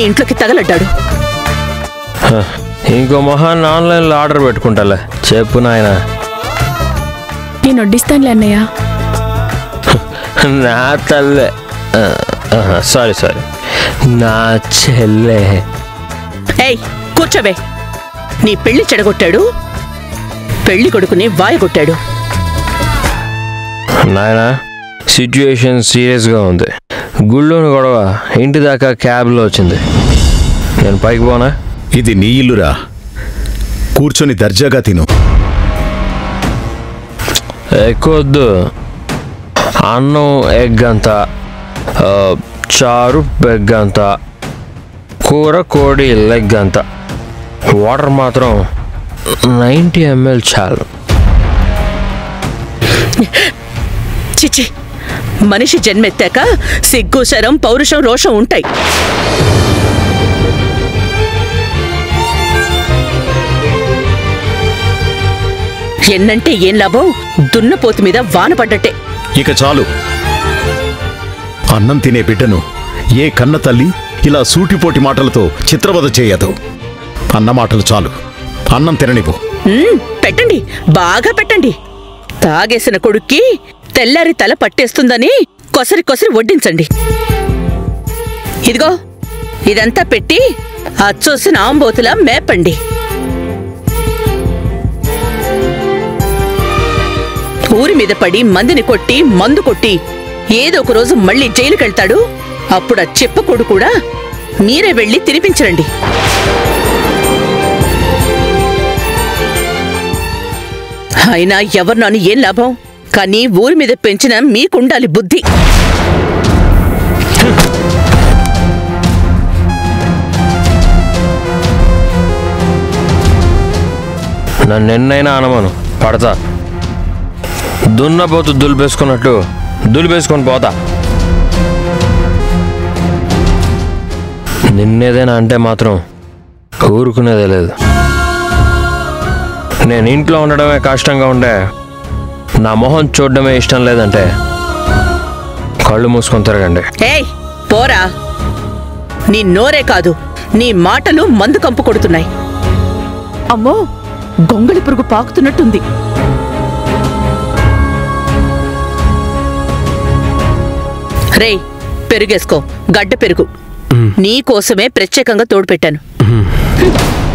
ఇంట్లోకి తగలడ్డాడు హ, ఇంకో మొహాన్ని ఆన్లైన్లో ఆర్డర్ పెట్టుకుంటాలే చెప్పు నాయన నేను వడ్డిస్తానులే అన్నయ్య నా తల్లే సారీ సారీ నా చెల్లె ఏయ్ కూర్చోవే నీ పెళ్లి చెడగొట్టాడు పెళ్లి కొడుకుని వాయగొట్టాడు నాయన సిచ్యుయేషన్ సీరియస్గా ఉంది గుళ్ళోని గొడవ ఇంటి దాకా క్యాబ్లో వచ్చింది నేను పైకి పోనా ఇది నీ ఇల్లురా కూర్చొని దర్జాగా తిను ఎక్కువ వద్దు అన్నం ఎగ్ అంత ఆ, చారు పెగ్ అంత కూర కోడి లెగ్ అంత వాటర్ మాత్రం నైంటీ ఎంఎల్ చాలు చిచి మనిషి జన్మెత్తాక సిగ్గు శరం పౌరుషం రోషం ఉంటాయి ఎన్నంటే ఏం లాభం దున్నపోతు మీద వాన పడ్డట్టే ఇక చాలు అన్నం తినే బిడ్డను ఏ కన్న తల్లి ఇలా సూటిపోటి మాటలతో చిత్రవద చేయదు అన్న మాటలు చాలు అన్నం తిననివ్వు మ్మ్, పెట్టండి బాగా పెట్టండి తాగేసిన కొడుక్కి తెల్లారి తల పట్టేస్తుందని కొసరి కొసరి వడ్డించండి ఇదిగో ఇదంతా పెట్టి అచ్చోసిన ఆంబోతులా మేపండి ఊరి మీద పడి మందిని కొట్టి మందు కొట్టి ఏదో ఒక రోజు మళ్ళీ జైలుకెళ్తాడు అప్పుడు ఆ చెప్పకూడు కూడా మీరే వెళ్ళి తినిపించరండి అయినా ఎవరినాను ఏం లాభం కానీ ఊరి మీద పెంచిన మీకుండాలి బుద్ధి నన్ను ఎన్నైనా అనమను పడతా దున్నపోతు దులిపేసుకున్నట్టు దులిపేసుకొని పోతా నిన్నేదైనా అంటే మాత్రం ఊరుకునేదే లేదు నేను ఇంట్లో ఉండడమే కష్టంగా ఉండే నా మొహం చూడడమే ఇష్టం లేదంటే కళ్ళు మూసుకొని తిరగండి ఏయ్ పోరా నీ నోరే కాదు నీ మాటలు మందు కంపు కొడుతున్నాయి అమ్మో గొంగళి పురుగు పాకుతున్నట్టుంది రేయ్ పెరుగేసుకో గడ్డ పెరుగు నీ కోసమే ప్రత్యేకంగా తోడు పెట్టాను